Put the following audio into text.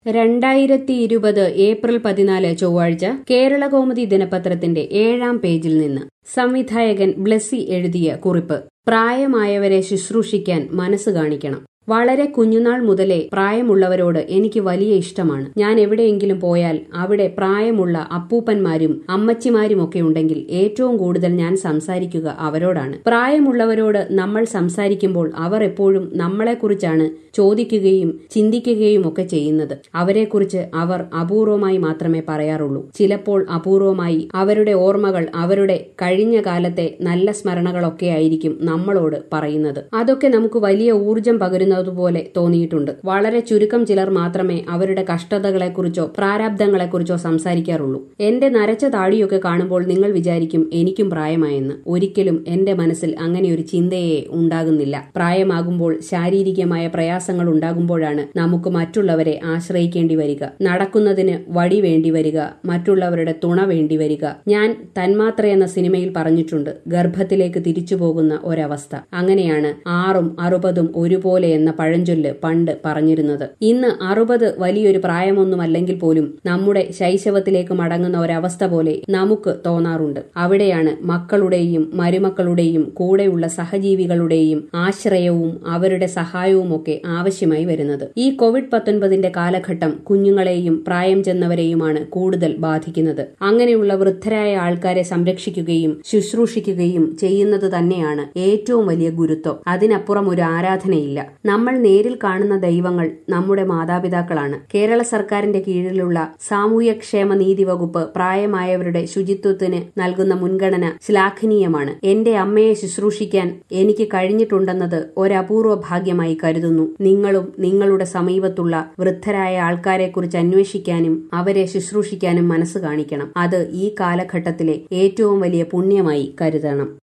രണ്ടായിരത്തി ഇരുപത് ഏപ്രിൽ പതിനാല് ചൊവ്വാഴ്ച കേരളകൗമുദി ദിനപത്രത്തിന്റെ ഏഴാം പേജിൽ നിന്ന് സംവിധായകൻ ബ്ലെസ്സി എഴുതിയ കുറിപ്പ് പ്രായമായവരെ ശുശ്രൂഷിക്കാൻ മനസ്സ് കാണിക്കണം വളരെ കുഞ്ഞുനാൾ മുതലേ പ്രായമുള്ളവരോട് എനിക്ക് വലിയ ഇഷ്ടമാണ് ഞാൻ എവിടെയെങ്കിലും പോയാൽ അവിടെ പ്രായമുള്ള അപ്പൂപ്പന്മാരും അമ്മച്ചിമാരുമൊക്കെ ഉണ്ടെങ്കിൽ ഏറ്റവും കൂടുതൽ ഞാൻ സംസാരിക്കുക അവരോടാണ് പ്രായമുള്ളവരോട് നമ്മൾ സംസാരിക്കുമ്പോൾ അവർ എപ്പോഴും നമ്മളെക്കുറിച്ചാണ് ചോദിക്കുകയും ചിന്തിക്കുകയും ഒക്കെ ചെയ്യുന്നത് അവരെക്കുറിച്ച് അവർ അപൂർവമായി മാത്രമേ പറയാറുള്ളൂ ചിലപ്പോൾ അപൂർവമായി അവരുടെ ഓർമ്മകൾ അവരുടെ കഴിഞ്ഞ കാലത്തെ നല്ല സ്മരണകളൊക്കെ ആയിരിക്കും നമ്മളോട് പറയുന്നത് അതൊക്കെ നമുക്ക് വലിയ ഊർജം പകരുന്നതുപോലെ തോന്നിയിട്ടുണ്ട് വളരെ ചുരുക്കം ചിലർ മാത്രമേ അവരുടെ കഷ്ടതകളെക്കുറിച്ചോ പ്രാരാബ്ദങ്ങളെക്കുറിച്ചോ സംസാരിക്കാറുള്ളൂ എന്റെ നരച്ച താടിയൊക്കെ കാണുമ്പോൾ നിങ്ങൾ വിചാരിക്കും എനിക്കും പ്രായമായെന്ന് ഒരിക്കലും എന്റെ മനസ്സിൽ അങ്ങനെ ഒരു ചിന്തയെ ഉണ്ടാകുന്നില്ല പ്രായമാകുമ്പോൾ ശാരീരികമായ പ്രയാസങ്ങൾ ഉണ്ടാകുമ്പോഴാണ് നമുക്ക് മറ്റുള്ളവരെ ആശ്രയിക്കേണ്ടി വരിക നടക്കുന്നതിന് വടി വേണ്ടി വരിക മറ്റുള്ളവരുടെ തുണ വേണ്ടി വരിക ഞാൻ തന്മാത്ര എന്ന സിനിമയിൽ പറഞ്ഞിട്ടുണ്ട് ഗർഭത്തിലേക്ക് തിരിച്ചു പോകുന്ന ഒരവസ്ഥ അങ്ങനെയാണ് ആറും അറുപതും ഒരുപോലെ എന്ന പഴഞ്ചൊല്ല് പണ്ട് പറഞ്ഞിരുന്നത് ഇന്ന് അറുപത് വലിയൊരു പ്രായമൊന്നുമല്ലെങ്കിൽ പോലും നമ്മുടെ ശൈശവത്തിലേക്ക് മടങ്ങുന്ന ഒരവസ്ഥ പോലെ നമുക്ക് തോന്നാറുണ്ട് അവിടെയാണ് മക്കളുടെയും മരുമക്കളുടെയും കൂടെയുള്ള സഹജീവികളുടെയും ആശ്രയവും അവരുടെ സഹായവും ഒക്കെ ആവശ്യമായി വരുന്നത് ഈ കോവിഡ് പത്തൊൻപതിന്റെ കാലഘട്ടം കുഞ്ഞുങ്ങളെയും പ്രായം ചെന്നവരെയുമാണ് കൂടുതൽ ബാധിക്കുന്നത് അങ്ങനെയുള്ള വൃദ്ധരായ ആൾക്കാരെ സംരക്ഷിക്കുകയും ശുശ്രൂഷിക്കുകയും ചെയ്യുന്നത് തന്നെയാണ് ഏറ്റവും വലിയ ഗുരുത്വം അതിനപ്പുറം ഒരു ആരാധനയില്ല നമ്മൾ നേരിൽ കാണുന്ന ദൈവങ്ങൾ നമ്മുടെ മാതാപിതാക്കളാണ് കേരള സർക്കാരിന്റെ കീഴിലുള്ള സാമൂഹ്യക്ഷേമ നീതി വകുപ്പ് പ്രായമായവരുടെ ശുചിത്വത്തിന് നൽകുന്ന മുൻഗണന ശ്ലാഘനീയമാണ് എന്റെ അമ്മയെ ശുശ്രൂഷിക്കാൻ എനിക്ക് കഴിഞ്ഞിട്ടുണ്ടെന്നത് ഒരപൂർവ ഭാഗ്യമായി കരുതുന്നു നിങ്ങളും നിങ്ങളുടെ സമീപത്തുള്ള വൃദ്ധരായ ആൾക്കാരെക്കുറിച്ച് അന്വേഷിക്കാനും അവരെ ശുശ്രൂഷിക്കാനും മനസ്സ് കാണിക്കണം അത് ഈ കാലഘട്ടത്തിലെ ഏറ്റവും വലിയ പുണ്യമായി കരുതണം